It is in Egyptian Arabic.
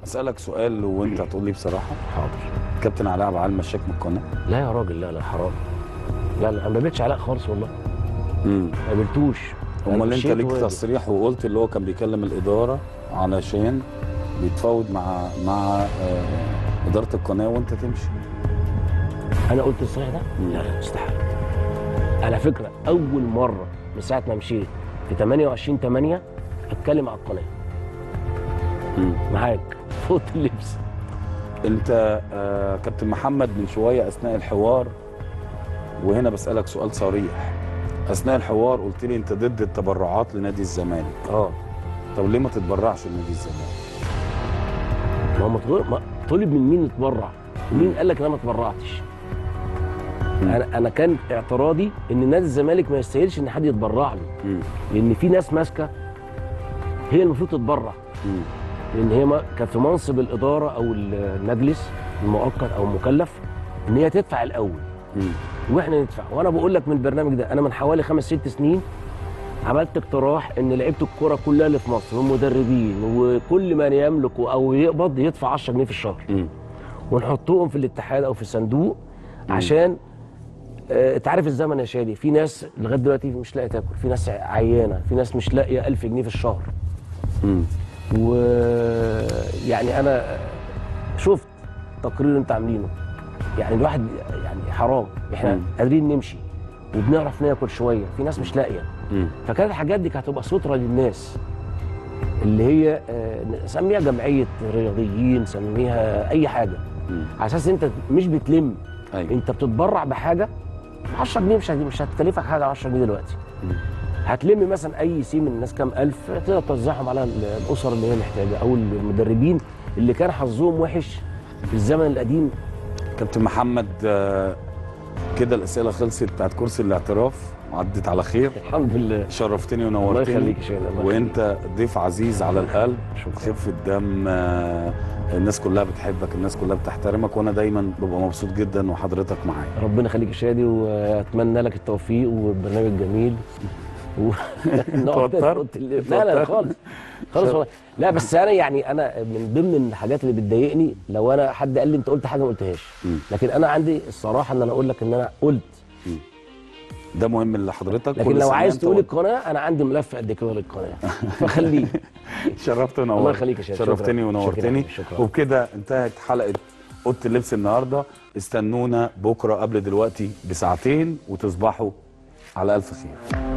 اسالك سؤال وانت هتقول لي بصراحه حاضر كابتن علاء عبد العال مشاك من القناه لا يا راجل لا لا حرام لا لا انا ما قابلتش علاء خالص والله امم ما قابلتوش أنا امال انت مشيت ليك وادي. تصريح وقلت اللي هو كان بيكلم الاداره علشان بيتفاوض مع مع آه، اداره القناه وانت تمشي انا قلت الصحيح ده؟ مم. لا لا استحاله على فكره اول مره من ساعه ما مشيت في 28 8 اتكلم على القناه مم. معاك فوت اللبس انت آه كابتن محمد من شويه اثناء الحوار وهنا بسالك سؤال صريح اثناء الحوار قلت لي انت ضد التبرعات لنادي الزمالك اه طب ليه ما تتبرعش لنادي الزمالك ما هو مطلوب ما طلب من مين يتبرع مين قال لك ان انا ما اتبرعتش مم. انا انا كان اعتراضي ان نادي الزمالك ما يستاهلش ان حد يتبرع له مم. لان في ناس ماسكه هي المفروض تتبرع مم. لان هي ما- كانت في منصب الاداره او المجلس المؤقت او المكلف ان هي تدفع الاول مم. واحنا ندفع وانا بقول لك من البرنامج ده انا من حوالي خمس ست سنين عملت اقتراح ان لعيبه الكوره كلها اللي في مصر والمدربين وكل من يملك او يقبض يدفع 10 جنيه في الشهر مم. ونحطهم في الاتحاد او في صندوق عشان آه، انت عارف الزمن يا شادي في ناس لغايه دلوقتي مش لاقيه تاكل في ناس عيانه في ناس مش لاقيه 1000 جنيه في الشهر مم. ويعني انا شفت تقرير انت عاملينه يعني الواحد يعني حرام احنا مم. قادرين نمشي وبنعرف ناكل شويه في ناس مش لاقيه مم. فكانت الحاجات دي كانت هتبقى ستره للناس اللي هي آه، سميها جمعيه رياضيين سميها اي حاجه مم. على اساس انت مش بتلم ايوه انت بتتبرع بحاجه 10 جنيه مش هت- مش هتكلفك حاجه 10 جنيه دلوقتي مم. هتلم مثلا اي سي من الناس كام الف تقدر توزعهم على ال- الاسر اللي هي محتاجه او المدربين اللي كان حظهم وحش في الزمن القديم كابتن محمد آه، كده الاسئله خلصت بتاعت كرسي الاعتراف وعدت على خير الحمد لله شرفتني الله ونورتني يخليك يا شيخ الله وانت ضيف عزيز على القلب شكرا خفة دم آه، الناس كلها بتحبك الناس كلها بتحترمك وانا دايما ببقى مبسوط جدا وحضرتك معايا ربنا يخليك يا شادي واتمنى لك التوفيق والبرنامج جميل و... نقعد توترت؟ نقعد- لا لا لا خالص خالص والله لا بس انا يعني انا من ضمن الحاجات اللي بتضايقني لو انا حد قال لي انت قلت حاجه ما قلتهاش مم. لكن انا عندي الصراحه ان انا اقول لك ان انا قلت ده مهم لحضرتك لكن كل لو سنة عايز انت تقول وانت- القناه انا عندي ملف قد كده للقناه فخليه شرفت ونورت الله يخليك يا شيخ. شرفتني شكراً. ونورتني شكراً. شكراً. وبكده انتهت حلقه اوضه اللبس النهارده استنونا بكره قبل دلوقتي بساعتين وتصبحوا على الف خير